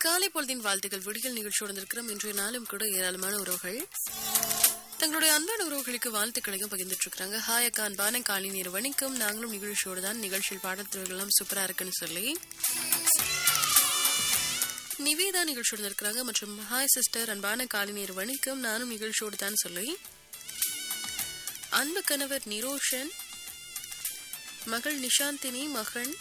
காலை பொழுதின் வாழ்த்துக்கள் விடியல் நிகழ்ச்சியோடு இருக்கிறோம் இன்றைய நாளும் கூட ஏராளமான உறவுகள் தங்களுடைய அன்பான உறவுகளுக்கு வாழ்த்துக்களையும் பகிர்ந்துட்டு இருக்காங்க ஹாய் அக்கா அன்பான காலை நேர வணிகம் நாங்களும் நிகழ்ச்சியோடு தான் நிகழ்ச்சியில் பாடத்துறைகள்லாம் சூப்பரா இருக்குன்னு சொல்லி நிவேதா நிகழ்ச்சியோடு இருக்கிறாங்க மற்றும் ஹாய் சிஸ்டர் அன்பான காலை நேர வணிகம் நானும் நிகழ்ச்சியோடு தான் சொல்லி அன்பு கணவர் நிரோஷன் மகள் நிஷாந்தினி மகன்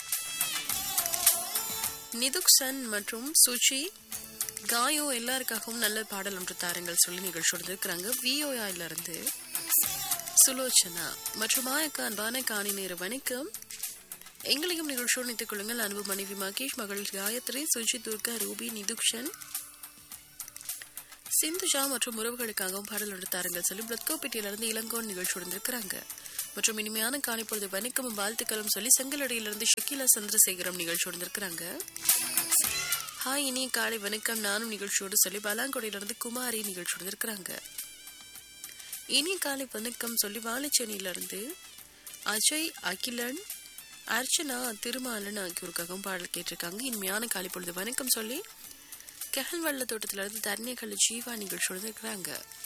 நிதுக்சன் மற்றும் சுச்சி காயோ எல்லாருக்காகவும் நல்ல பாடல் ஒன்று தாருங்கள் சொல்லி நிகழ்ச்சியோடு இருக்கிறாங்க விஓயாயில இருந்து சுலோச்சனா மற்றும் ஆயக்கா அன்பான காணி நேர வணக்கம் எங்களையும் நிகழ்ச்சியோடு நினைத்துக் கொள்ளுங்கள் அன்பு மனைவி மகேஷ் மகள் காயத்ரி சுஜி துர்கா ரூபி நிதுக்ஷன் சிந்துஜா மற்றும் உறவுகளுக்காகவும் பாடல் ஒன்று தாருங்கள் சொல்லி பிளத்கோப்பேட்டையிலிருந்து இளங்கோன் நிகழ்ச்சியோடு இருக்கிறாங்க மற்றும் இனிமையான காணிப்பொழுது வணக்கமும் வாழ்த்துக்களும் சொல்லி செங்கலடியிலிருந்து ஷக்கீலா சந்திரசேகரம் நிகழ்ச்சியோடு இருக்கிறாங்க ஹாய் இனிய காலை வணக்கம் நானும் நிகழ்ச்சியோடு சொல்லி பலாங்குடியிலிருந்து குமாரி நிகழ்ச்சியோடு இருக்கிறாங்க இனிய காலை வணக்கம் சொல்லி வாழைச்சேனியிலிருந்து அஜய் அகிலன் அர்ச்சனா திருமாலன் ஆகியோருக்காகவும் பாடல் கேட்டிருக்காங்க இனிமையான காலை பொழுது வணக்கம் சொல்லி கெஹல் வள்ள தோட்டத்திலிருந்து தர்ணிகள் ஜீவா நிகழ்ச்சியோடு இருக்கிறாங்க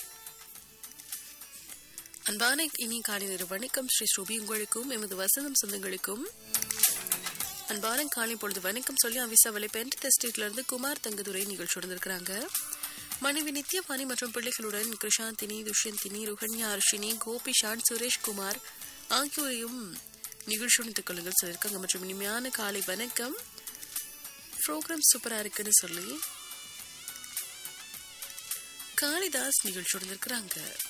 அன்பான இனி காலை நேர வணக்கம் ஸ்ரீ ஸ்ரூபி உங்களுக்கும் எமது வசந்தம் சொந்தங்களுக்கும் அன்பான காலை பொழுது வணக்கம் சொல்லி அவிசாவளை பென்ட் எஸ்டேட்ல இருந்து குமார் தங்கதுரை நிகழ்ச்சியோடு இருக்கிறாங்க மனைவி நித்யபாணி மற்றும் பிள்ளைகளுடன் கிருஷாந்தினி துஷ்யந்தினி ருஹன்யா அர்ஷினி கோபிஷான் சுரேஷ் குமார் ஆகியோரையும் நிகழ்ச்சியோடு கொள்ளுங்கள் சொல்லியிருக்காங்க மற்றும் இனிமையான காலை வணக்கம் ப்ரோக்ராம் சூப்பரா இருக்குன்னு சொல்லி காளிதாஸ் நிகழ்ச்சியோடு இருக்கிறாங்க